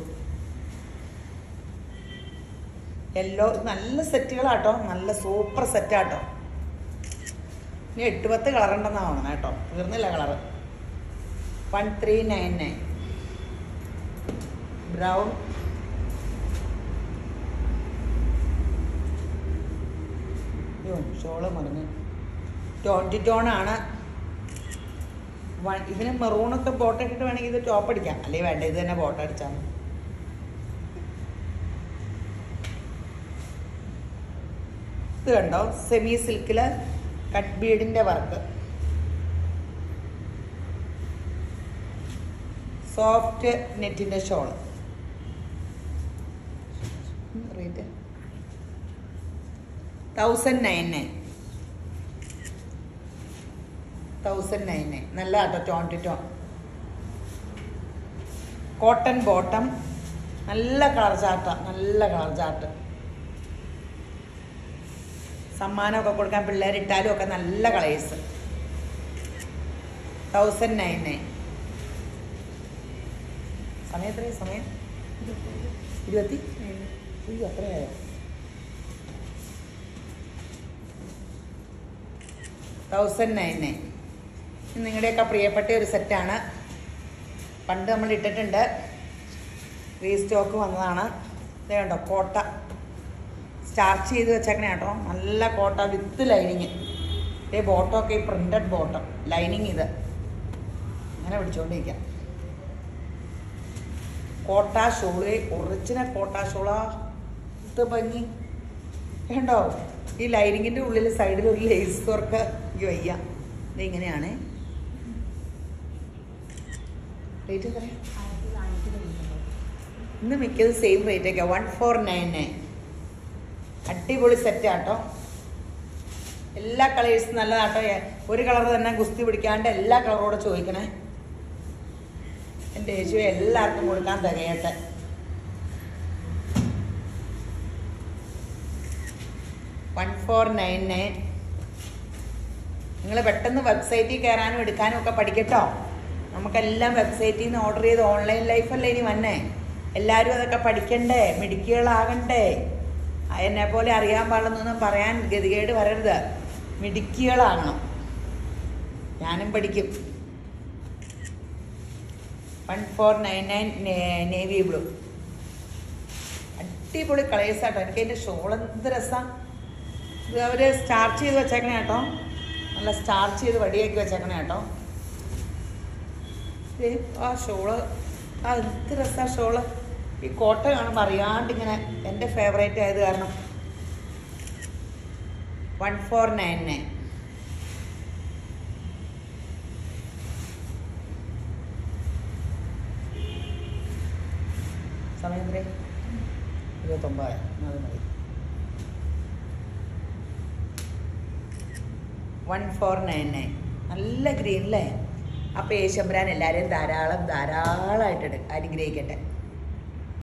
എല്ലോ നല്ല സെറ്റുകളാട്ടോ നല്ല സൂപ്പർ സെറ്റാട്ടോ ഇനി എട്ട് പത്ത് കളറുണ്ടെന്നാണ് തോന്നണം കേട്ടോ തീർന്നില്ല colour one three nine nine brown അയ്യോ ഷോള് മറന്നു ട്വൻറ്റി ടോണാണ് വൺ ഇതിന് മെറൂണൊക്കെ ബോട്ട ഇട്ടിട്ട് വേണമെങ്കിൽ ഇത് ടോപ്പ് അടിക്കാം അല്ലെങ്കിൽ വേണ്ട ഇത് തന്നെ ബോട്ട അടിച്ചാൽ മതി ഇത് കണ്ടോ സെമി സിൽക്കിൽ കട്ട് ബീഡിൻ്റെ വർക്ക് സോഫ്റ്റ് നെറ്റിൻ്റെ shawl rate thousand nine nine thousand nine nine നല്ല കേട്ടോ tone to tone cotton bottom നല്ല കളർ ചാർട്ടാ നല്ല കളർ ചാർട്ട് സമ്മാനമൊക്കെ കൊടുക്കാൻ പിള്ളേരിട്ടാലും ഒക്കെ നല്ല കളേഴ്സ് തൗസൻഡ് നയൻ നയൻ സമയം എത്രയായി സമയം ഇരുപത്തി അയ്യോ അത്രയായോ തൗസൻഡ് നയൻ നയൻ നിങ്ങളുടെയൊക്കെ പ്രിയപ്പെട്ട ഒരു സെറ്റാണ് പണ്ട് നമ്മൾ ഇട്ടിട്ടുണ്ട് റീസ്റ്റോക്ക് വന്നതാണ് ഇത് കണ്ടോ കോട്ട സ്റ്റാർച്ച് ചെയ്ത് വെച്ചേക്കണേ കേട്ടോ നല്ല കോട്ട വിത്ത് ലൈനിങ് ഇതേ ബോട്ടമൊക്കെ ഈ പ്രിൻറ്റഡ് ബോട്ടം ലൈനിങ് ഇത് അങ്ങനെ പിടിച്ചോണ്ടിരിക്കാം കോട്ട ഷോള് ഒറിജിനൽ കോട്ട ഷോളാ ഇത് ഭംഗി കണ്ടോ ഈ ലൈനിങ്ങിൻ്റെ ഉള്ളിൽ സൈഡിൽ ഒരു ലേസ് വർക്ക് എനിക്ക് വയ്യ ഇത് ഇങ്ങനെയാണ് റേറ്റ് എത്രയാ ആയിരത്തി നാനൂറ്റി തൊണ്ണൂറ്റൊമ്പത് ഇന്ന് മിക്കത് സെയിം റേറ്റ് ഒക്കെ വൺ ഫോർ നയൻ നയൻ അടിപൊളി സെറ്റാട്ടോ എല്ലാ കളേഴ്സും നല്ലതാട്ടോ ഏ- ഒരു കളർ തന്നെ ഗുസ്തി പിടിക്കാണ്ട് എല്ലാ കളറോടെ ചോദിക്കണേ എൻ്റെ യേശു എല്ലാവർക്കും കൊടുക്കാൻ തികയട്ടെ വൺ ഫോർ നയൻ നയൻ നിങ്ങൾ പെട്ടെന്ന് വെബ്സൈറ്റിൽ കയറാനും എടുക്കാനും ഒക്കെ പഠിക്കട്ടോ നമുക്കെല്ലാം വെബ്സൈറ്റിൽ നിന്ന് ഓർഡർ ചെയ്ത് ഓൺലൈൻ ലൈഫല്ലേ ഇനി വന്നേ എല്ലാവരും അതൊക്കെ പഠിക്കണ്ടേ മിടുക്കികളാകണ്ടേ ആ, എന്നെ പോലെ അറിയാൻ പാടില്ലെന്നൊന്നും പറയാൻ ഗതികേട് വരരുത് മിടുക്കികളാകണം ഞാനും പഠിക്കും one four nine nine navy blue അടിപൊളി കളേഴ്സ് ആട്ടോ എനിക്ക് അതിൻ്റെ ഷോൾ എന്ത് രസം ഇത് അവർ സ്റ്റാർച്ച് ചെയ്ത് വെച്ചേക്കണേ കേട്ടോ നല്ല സ്റ്റാർച്ച് ചെയ്ത് വടിയാക്കി വെച്ചേക്കണേ കേട്ടോ ദേ, ആ ഷോള് ആ എന്ത് രസാ ഷോള് ഈ കോട്ട കാണുമ്പോൾ അറിയാണ്ട് ഇങ്ങനെ എൻ്റെ ഫേവറേറ്റ് ആയത് കാരണം വൺ ഫോർ നയൻ നയൻ സമയം എത്രയായി? ഇരുപത്തൊമ്പത് അത് മതി വൺ ഫോർ നയൻ നയൻ നല്ല ഗ്രീൻ അല്ലേ അപ്പോൾ യേശമ്പരാൻ എല്ലാവരെയും ധാരാളം ധാരാളമായിട്ട് അനുഗ്രഹിക്കട്ടെ